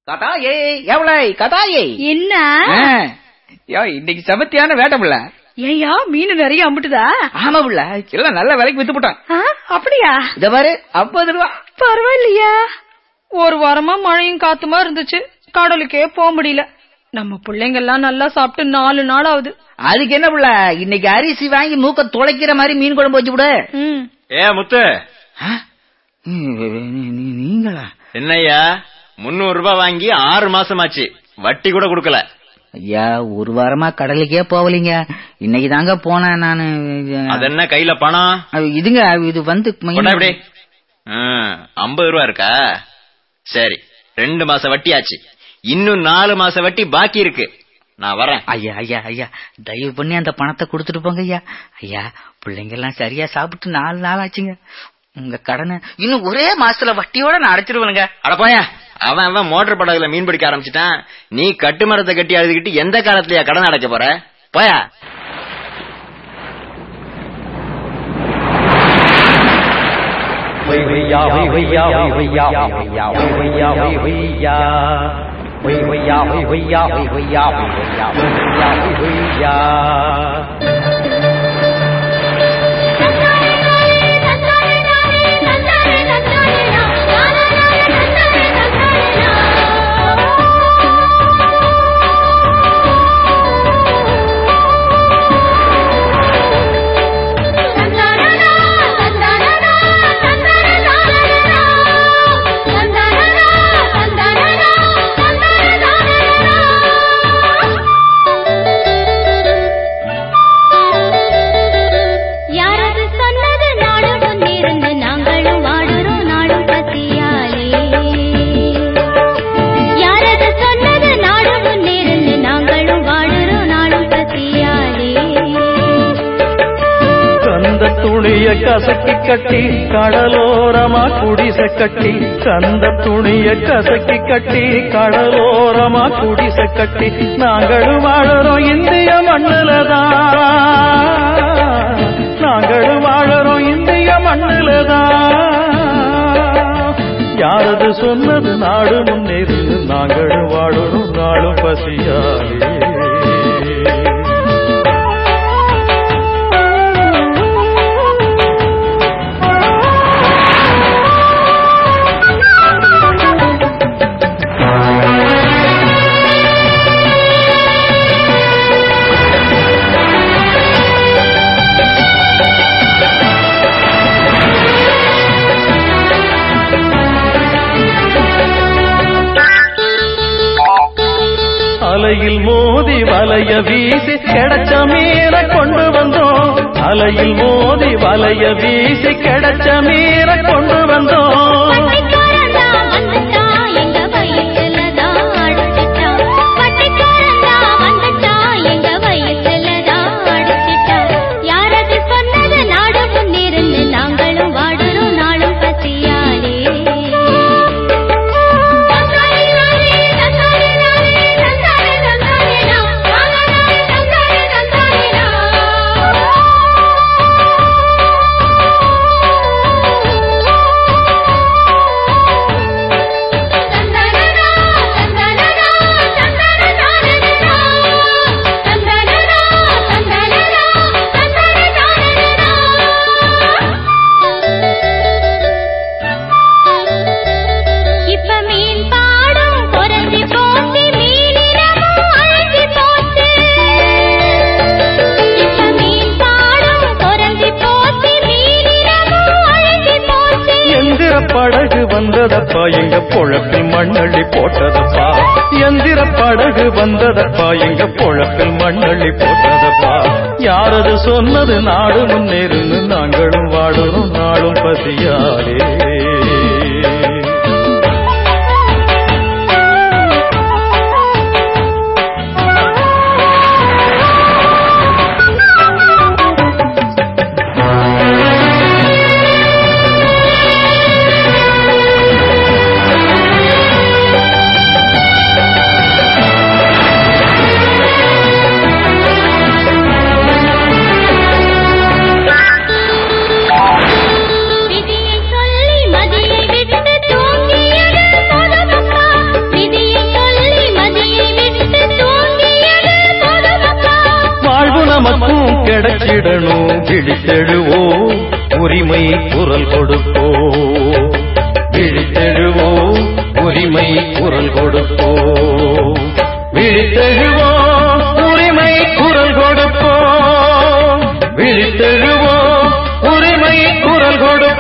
கதாயே எவளை கதாயே என்ன ஆ. யோ இன்னைக்கு சமத்தியான வேட்டமுல்ல ஏயா மீன் நிறைய அம்பிட்டுதா ஆமா புள்ள எல்லாம் நல்ல விலைக்கு வித்து போட்டான் ஆ, அப்படியா இத பாரு ஐம்பது ரூபா பரவாயில்லையா ஒரு வாரமா மழையும் காத்துமா இருந்துச்சு கடலுக்கே போக முடியல நம்ம பிள்ளைங்க எல்லாம் நல்லா சாப்பிட்டு நாலு நாள் ஆகுது அதுக்கு என்ன புள்ள இன்னைக்கு அரிசி வாங்கி மூக்க துளைக்கிற மாதிரி மீன் குழம்பு வச்சு விடு ம். ஏ முத்து ஆ? நீ- நீ- நீங்களா என்னய்யா முன்னூறு ரூபாய் வாங்கி ஆறு மாசமாச்சு வட்டி கூட கொடுக்கல ஐயா ஒரு வாரமா கடலுக்கே போகலீங்க இன்னைக்கு தாங்க போனேன் நானு அது என்ன கையில பணம் அது இதுங்க இது வந்து கொண்டா இப்படி ஐம்பது ரூபா இருக்கா சரி ரெண்டு மாசம் வட்டி ஆச்சு இன்னும் நாலு மாசம் வட்டி பாக்கி இருக்கு நான் வரேன் ஐயா ஐயா ஐயா தயவு பண்ணி அந்த பணத்தை கொடுத்துட்டு போங்க ஐயா ஐயா பிள்ளைங்க எல்லாம் சரியா சாப்பிட்டு நாலு நாள் ஆச்சுங்க உங்க கடனை இன்னும் ஒரே மாசத்துல வட்டியோட நான் அடைச்சிருவேனுங்க அட போயா அவன் அவன் மோட்டர் படகுல மீன் பிடிக்க ஆரம்பிச்சிட்டான் நீ கட்டு மரத்தை கட்டி அழுதுகிட்டு எந்த காலத்துலயா கடன் அடைக்க போற போயா யாரது சொன்னது நாடு முன்னிருந்து நாங்களும் வாடுறோம் நாடும் பசியாலே யாரது சொன்னது நாடு முன்னிருந்து நாங்களும் வாடுறோம் நாடும் பசியாலே கந்த துணிய கசக்கி கட்டி கடலோரமா குடிசை கட்டி கந்த துணிய கசக்கி கட்டி கடலோரமா குடிசை கட்டி நாங்களும் வாழறோம் இந்திய மண்ணுலதான் நாங்களும் வாழறோம் இந்திய மண்ணுலதான் யாரது சொன்னது நாடு முன்னேறு நாங்களும் வாழறோம் நாளும் பசியாலே அலையில் மோதி வலைய வீசி கிடைச்ச மீன கொண்டு வந்தோம் அலையில் மோதி வலைய வீசி கிடைச்ச மீன கொண்டு வந்தோம் பட்டிக்காரந்தா வந்துட்டா எங்க வயசுலதான் அடிச்சிட்டா பட்டிக்காரந்தா வந்துட்டா எங்க வயசுலதான் அடிச்சிட்டா யாரது சொன்னது நாடு முன்னிருந்து நாங்களும் வாடுறோம் நாளும் பசியாலே தந்தாரி நானே தந்தாரி நானே தந்தாரி தந்தாரி நான் நானே தந்தாரி தந்தாரி இப்ப மீன் பாடும் குறைஞ்சி போச்சு மீனினமும் அழிஞ்சு போச்சு இப்ப மீன் பாடும் குறைஞ்சி போச்சு மீனினமும் அழிஞ்சு போச்சு எந்திர படகு வந்ததப்பா எங்க பொழப்பில் மண்ணள்ளி போட்டதப்பா எந்திர படகு வந்ததப்பா எங்க பொழப்பில் மண்ணள்ளி போட்டதப்பா யாரது சொன்னது நாடு முன்னேறுன்னு நாங்களும் வாடுறோம் நாளும் பசியாலே விதியை சொல்லி விழித்திடணும் விழித்தெழுவோம் உரிமை குரல் கொடுப்போம் விழித்தெழுவோம் உரிமை குரல் கொடுப்போம் விழித்தெழுவோம் உரிமை குரல் கொடுப்போம் விழித்தெழுவோம் உரிமை குரல் கொடுப்போம்